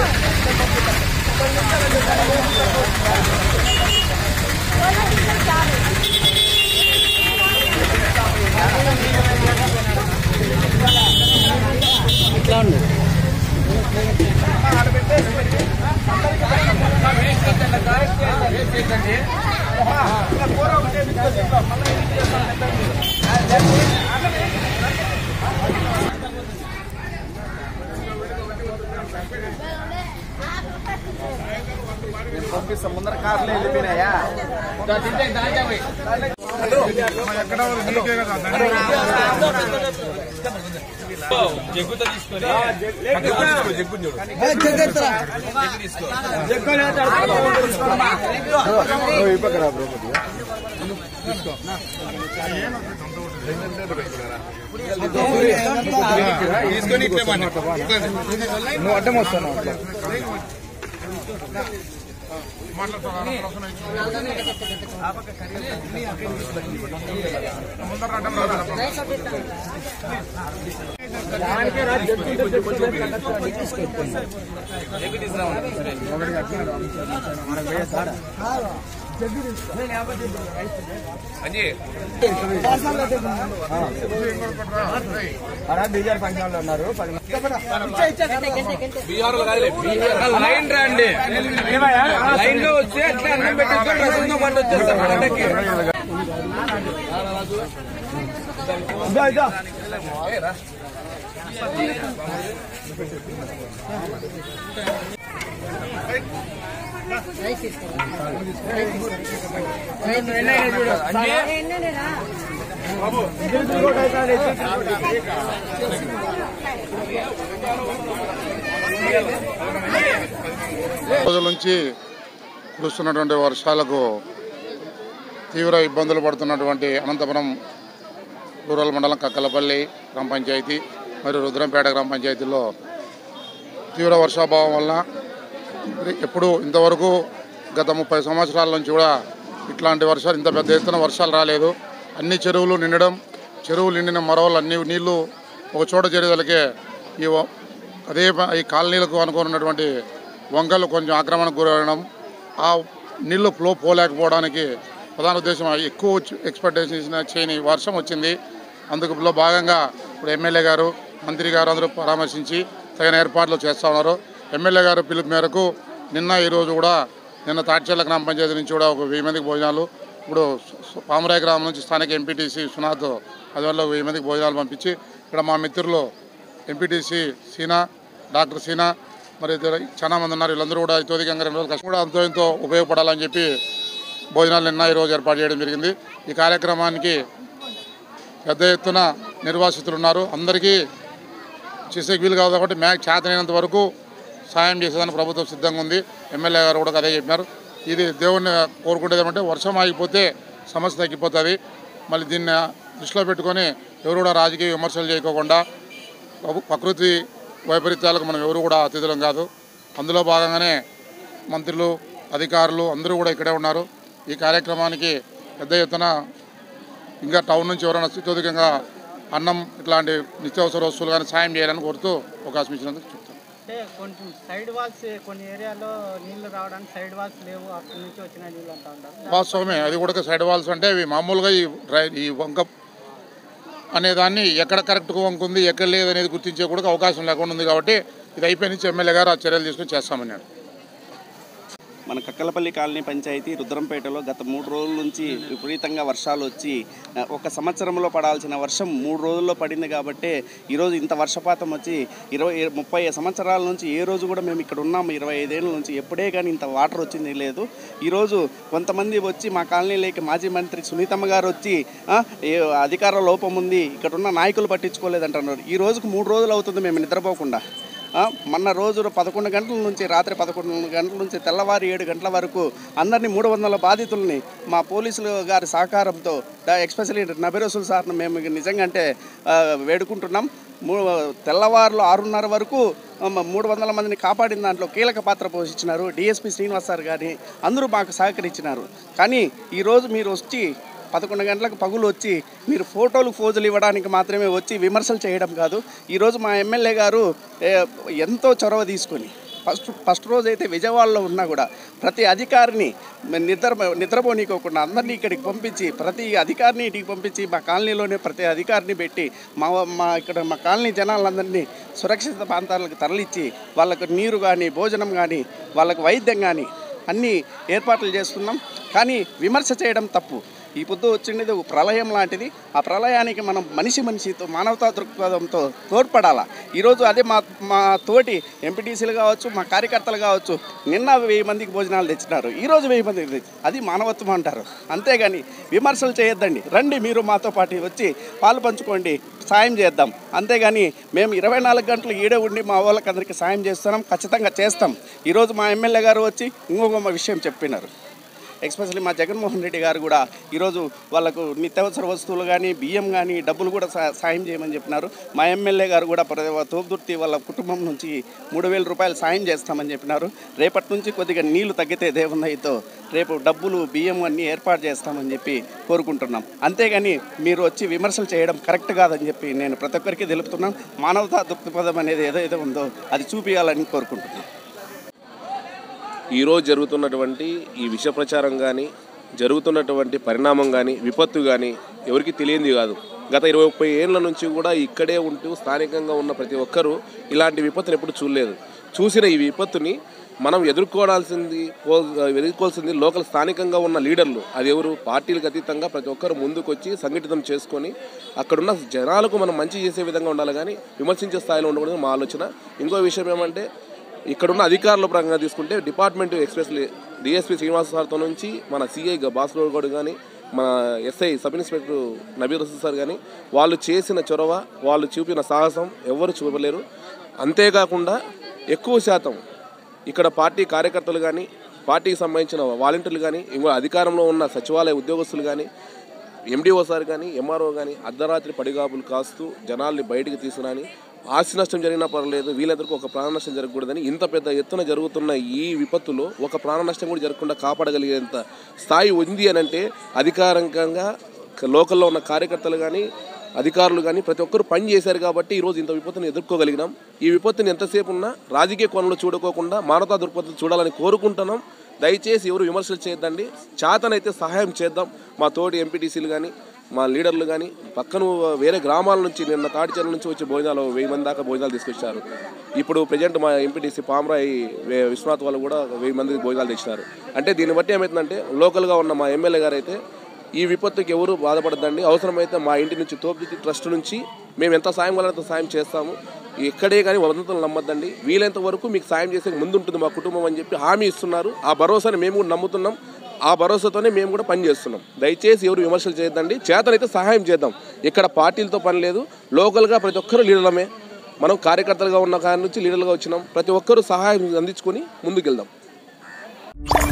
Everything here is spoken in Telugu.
పంపిస్తాం ముందర కార్లు వెళ్ళిపోయినాయా నువ్వు అడ్డం వస్తాను అట్లా అలా బీజార్ ఫంక్షన్ లో ఉన్నారు పది లైన్ రండి లైన్ లో వచ్చి అట్లా అన్నం పెట్టించుకొని రసంతో పాటు వచ్చేస్తాం పండగకి రోజుల నుంచి కురుస్తున్నటువంటి వర్షాలకు తీవ్ర ఇబ్బందులు పడుతున్నటువంటి అనంతపురం రూరల్ మండలం కక్కలపల్లి గ్రామ పంచాయతీ మరియు రుద్రంపేట గ్రామ పంచాయతీలో తీవ్ర వర్షాభావం వలన ఎప్పుడు ఇంతవరకు గత ముప్పై సంవత్సరాల నుంచి కూడా ఇట్లాంటి వర్షాలు ఇంత పెద్ద ఎత్తున వర్షాలు రాలేదు అన్ని చెరువులు నిండడం చెరువులు నిండిన మరవలు అన్ని నీళ్లు ఒక చోట చేరేదలకే ఈ వ- అదే ప- ఈ కాలనీలకు అనుకున్నటువంటి వంకలు కొంచెం ఆక్రమణకు గురవడం ఆ నీళ్లు ఫ్లో పోలేకపోవడానికి ప్రధాన ఉద్దేశం ఎక్కువ ఎక్స్పెక్టేషన్ చేయని వర్షం వచ్చింది అందులో భాగంగా ఇప్పుడు ఎమ్మెల్యే గారు మంత్రి గారు అందరూ పరామర్శించి తగిన ఏర్పాట్లు చేస్తూ ఉన్నారు ఎమ్మెల్యే గారు పిలుపు మేరకు నిన్న ఈరోజు కూడా నిన్న తాడ్చర్ల గ్రామ పంచాయతీ నుంచి కూడా ఒక వెయ్యి మందికి భోజనాలు ఇప్పుడు సు- పామరాయ గ్రామం నుంచి స్థానిక ఎంపీటీసీ సునాథ్ అదివల్ల వెయ్యి మందికి భోజనాలు పంపించి ఇక్కడ మా మిత్రులు ఎంపీటీసీ సీనా డాక్టర్ సీనా మరి ఇద్దరు చాలా మంది ఉన్నారు వీళ్ళందరూ కూడా ఇతోధికంగా రెండు రోజులు కష్టం కూడా అంతో ఎంతో ఉపయోగపడాలని చెప్పి భోజనాలు నిన్న ఈరోజు ఏర్పాటు చేయడం జరిగింది ఈ కార్యక్రమానికి పెద్ద ఎత్తున నిర్వాసితులు ఉన్నారు అందరికీ చేసేకి వీలు కాదు కాబట్టి మ్యాక్ చేతనైనంత వరకు సాయం చేసేదానికి ప్రభుత్వం సిద్ధంగా ఉంది ఎమ్మెల్యే గారు కూడా అదే చెప్పినారు ఇది దేవుణ్ణి కోరుకునేది ఏమంటే వర్షం ఆగిపోతే సమస్య తగ్గిపోతుంది మళ్ళీ దీన్ని దృష్టిలో పెట్టుకొని ఎవరు కూడా రాజకీయ విమర్శలు చేయకోకుండా ప్రభు- ప్రకృతి వైపరీత్యాలకు మనం ఎవరు కూడా అతిథులం కాదు అందులో భాగంగానే మంత్రులు అధికారులు అందరూ కూడా ఇక్కడే ఉన్నారు ఈ కార్యక్రమానికి పెద్ద ఎత్తున ఇంకా టౌన్ నుంచి ఎవరైనా స్థితోధికంగా అన్నం ఇట్లాంటి నిత్యావసర వస్తువులు కానీ సాయం చేయాలని కోరుతూ అవకాశం ఇచ్చినందుకు చెప్తాను అంటే కొంచెం సైడ్ వాల్స్ కొన్ని ఏరియాలో నీళ్లు రావడానికి సైడ్ వాల్స్ లేవు అక్కడి నుంచి వచ్చిన నీళ్ళు అంటా ఉంటారు వాస్తవమే అది కూడా సైడ్ వాల్స్ అంటే ఇవి మామూలుగా ఈ డ్రై ఈ వంక అనే దాన్ని ఎక్కడ కరెక్ట్గా వంక ఉంది ఎక్కడ లేదు అనేది గుర్తించే కూడా అవకాశం లేకుండా ఉంది కాబట్టి ఇది అయిపోయి నుంచి ఎమ్మెల్యే గారు ఆ చర్యలు తీసుకొని చేస్తామన్నాడు మన కక్కలపల్లి కాలనీ పంచాయతీ రుద్రంపేటలో గత మూడు రోజుల నుంచి విపరీతంగా వర్షాలు వచ్చి ఆ, ఒక సంవత్సరంలో పడాల్సిన వర్షం మూడు రోజుల్లో పడింది కాబట్టి ఈరోజు ఇంత వర్షపాతం వచ్చి ఇరవై ముప్పై సంవత్సరాల నుంచి ఏ రోజు కూడా మేము ఇక్కడ ఉన్నాము ఇరవై ఐదేళ్ళ నుంచి ఎప్పుడే కానీ ఇంత వాటర్ వచ్చింది లేదు ఈరోజు కొంతమంది వచ్చి మా కాలనీలోకి మాజీ మంత్రి సునీతమ్మ గారు వచ్చి ఆ, ఏ అధికార లోపం ఉంది ఇక్కడ ఉన్న నాయకులు పట్టించుకోలేదంటున్నారు ఈ రోజుకు మూడు రోజులు అవుతుంది మేము నిద్రపోకుండా ఆ, మొన్న రోజు పదకొండు గంటల నుంచి రాత్రి పదకొండు గంటల నుంచి తెల్లవారి ఏడు గంటల వరకు అందరినీ మూడు వందల బాధితుల్ని మా పోలీసులు గారి సహకారంతో ఎక్స్పెషలీ నబిరసుల్ సార్ను మేము నిజంగా అంటే ఆ, వేడుకుంటున్నాం మూ తెల్లవారులు ఆరున్నర వరకు ఆ, మ- మూడు వందల మందిని కాపాడిన దాంట్లో కీలక పాత్ర పోషించినారు డిఎస్పి శ్రీనివాస్ సార్ గారిని అందరూ మాకు సహకరించినారు కానీ ఈరోజు మీరు వచ్చి పదకొండు గంటలకు పగులు వచ్చి మీరు ఫోటోలు ఫోజులు ఇవ్వడానికి మాత్రమే వచ్చి విమర్శలు చేయడం కాదు ఈరోజు మా ఎమ్మెల్యే గారు ఏ, ఎంతో చొరవ తీసుకొని ఫస్ట్ ఫస్ట్ రోజు అయితే విజయవాడలో ఉన్నా కూడా ప్రతి అధికారిని నిద్ర నిద్రపోనీకోకుండా అందరినీ ఇక్కడికి పంపించి ప్రతి అధికారిని ఇంటికి పంపించి మా కాలనీలోనే ప్రతి అధికారిని పెట్టి మా మా ఇక్కడ మా కాలనీ జనాలందరినీ సురక్షిత ప్రాంతాలకు తరలిచ్చి వాళ్ళకు నీరు కానీ భోజనం కానీ వాళ్ళకు వైద్యం కానీ అన్ని ఏర్పాట్లు చేస్తున్నాం కానీ విమర్శ చేయడం తప్పు ఈ పొద్దు వచ్చిండేది ఒక ప్రళయం లాంటిది ఆ ప్రళయానికి మనం మనిషి మనిషితో మానవతా దృక్పథంతో తోడ్పడాలా ఈరోజు అదే మా మా తోటి ఎంపీటీసీలు కావచ్చు మా కార్యకర్తలు కావచ్చు నిన్న వెయ్యి మందికి భోజనాలు తెచ్చినారు ఈరోజు వెయ్యి మందికి తెచ్చి అది మానవత్వం అంటారు అంతేగాని విమర్శలు చేయొద్దండి రండి మీరు మాతో పాటు వచ్చి పాలు పంచుకోండి సాయం చేద్దాం అంతేగాని మేము ఇరవై నాలుగు గంటలు ఈడే ఉండి మా వాళ్ళకి అందరికీ సాయం చేస్తున్నాం ఖచ్చితంగా చేస్తాం ఈరోజు మా ఎమ్మెల్యే గారు వచ్చి ఇంకొక మా విషయం చెప్పినారు ఎక్స్పెషల్లీ మా జగన్మోహన్ రెడ్డి గారు కూడా ఈరోజు వాళ్ళకు నిత్యావసర వస్తువులు కానీ బియ్యం కానీ డబ్బులు కూడా సా- సాయం చేయమని చెప్పినారు మా ఎమ్మెల్యే గారు కూడా ప్ర- తోపుదుర్తి వాళ్ళ కుటుంబం నుంచి మూడు వేల రూపాయలు సాయం చేస్తామని చెప్పినారు రేపటి నుంచి కొద్దిగా నీళ్లు తగ్గితే దేవున్నయితో రేపు డబ్బులు బియ్యం అన్నీ ఏర్పాటు చేస్తామని చెప్పి కోరుకుంటున్నాం అంతేగాని మీరు వచ్చి విమర్శలు చేయడం కరెక్ట్ కాదని చెప్పి నేను ప్రతి ఒక్కరికి తెలుపుతున్నాం మానవతా దృక్పథం అనేది ఏదైతే ఉందో అది చూపించాలని కోరుకుంటున్నాం ఈరోజు జరుగుతున్నటువంటి ఈ విష ప్రచారం కానీ జరుగుతున్నటువంటి పరిణామం కానీ విపత్తు కానీ ఎవరికి తెలియంది కాదు గత ఇరవై ముప్పై ఏళ్ళ నుంచి కూడా ఇక్కడే ఉంటూ స్థానికంగా ఉన్న ప్రతి ఒక్కరూ ఇలాంటి విపత్తుని ఎప్పుడు చూడలేదు చూసిన ఈ విపత్తుని మనం ఎదుర్కోవాల్సింది కో- ఎదుర్కోవాల్సింది లోకల్ స్థానికంగా ఉన్న లీడర్లు అది ఎవరు పార్టీలకు అతీతంగా ప్రతి ఒక్కరు ముందుకు వచ్చి సంఘటితం చేసుకొని అక్కడున్న జనాలకు మనం మంచి చేసే విధంగా ఉండాలి కానీ విమర్శించే స్థాయిలో ఉండకూడదు మా ఆలోచన ఇంకో విషయం ఏమంటే ఇక్కడున్న అధికారుల పరంగా తీసుకుంటే డిపార్ట్మెంట్ ఎక్స్ప్రెస్లీ డిఎస్పీ శ్రీనివాస సార్తో నుంచి మన సిఐ భాస్కర్ గౌడ్ కానీ మన SI sub inspector Nabeer Rasool sir కానీ వాళ్ళు చేసిన చొరవ వాళ్ళు చూపిన సాహసం ఎవరు చూపలేరు అంతేకాకుండా ఎక్కువ శాతం ఇక్కడ పార్టీ కార్యకర్తలు కానీ పార్టీకి సంబంధించిన వాలంటీర్లు కానీ ఇంకో అధికారంలో ఉన్న సచివాలయ ఉద్యోగస్తులు కానీ ఎండిఓ సార్ కానీ ఎంఆర్ఓ కానీ అర్ధరాత్రి పడిగాపులు కాస్తూ జనాల్ని బయటికి తీసుకురాని ఆస్తి నష్టం జరిగినా పర్లేదు వీళ్ళందరికీ ఒక ప్రాణ నష్టం జరగకూడదని ఇంత పెద్ద ఎత్తున జరుగుతున్న ఈ విపత్తులో ఒక ప్రాణ నష్టం కూడా జరగకుండా కాపాడగలిగేంత స్థాయి ఉంది అని అంటే అధికారికంగా లోకల్లో ఉన్న కార్యకర్తలు కానీ అధికారులు కానీ ప్రతి ఒక్కరు పని చేశారు కాబట్టి ఈరోజు ఇంత విపత్తుని ఎదుర్కోగలిగినాం ఈ విపత్తుని ఎంతసేపు ఉన్నా రాజకీయ కోణంలో చూడకోకుండా మానవతా దృక్పథం చూడాలని కోరుకుంటున్నాం దయచేసి ఎవరు విమర్శలు చేయొద్దండి చేతనైతే సహాయం చేద్దాం మా తోటి ఎంపీటీసీలు కానీ మా లీడర్లు కానీ పక్కన వేరే గ్రామాల నుంచి నిన్న తాడిచెర్ల నుంచి వచ్చి భోజనాలు వెయ్యి మంది దాకా భోజనాలు తీసుకొచ్చారు ఇప్పుడు ప్రజెంట్ మా ఎంపీటీసీ పామరాయి వే- విశ్వనాథ్ వాళ్ళు కూడా వెయ్యి మంది భోజనాలు తెచ్చినారు అంటే దీన్ని బట్టి ఏమవుతుందంటే లోకల్గా ఉన్న మా ఎమ్మెల్యే గారు అయితే ఈ విపత్తుకి ఎవరు బాధపడద్దండి అవసరమైతే మా ఇంటి నుంచి తోపుదిత్తి ట్రస్ట్ నుంచి మేము ఎంత సాయం వల్ల సాయం చేస్తాము ఎక్కడే కానీ వదంతులు నమ్మద్దండి వీలైనంత వరకు మీకు సాయం చేసే ముందుంటుంది మా కుటుంబం అని చెప్పి హామీ ఇస్తున్నారు ఆ భరోసాని మేము కూడా నమ్ముతున్నాం ఆ భరోసాతోనే మేము కూడా పని చేస్తున్నాం దయచేసి ఎవరు విమర్శలు చేయొద్దండి చేతనైతే సహాయం చేద్దాం ఇక్కడ పార్టీలతో పని లేదు లోకల్గా ప్రతి ఒక్కరు లీడర్లమే మనం కార్యకర్తలుగా ఉన్న కాడి నుంచి లీడర్లుగా వచ్చినాం ప్రతి ఒక్కరూ సహాయం అందించుకొని ముందుకెళ్దాం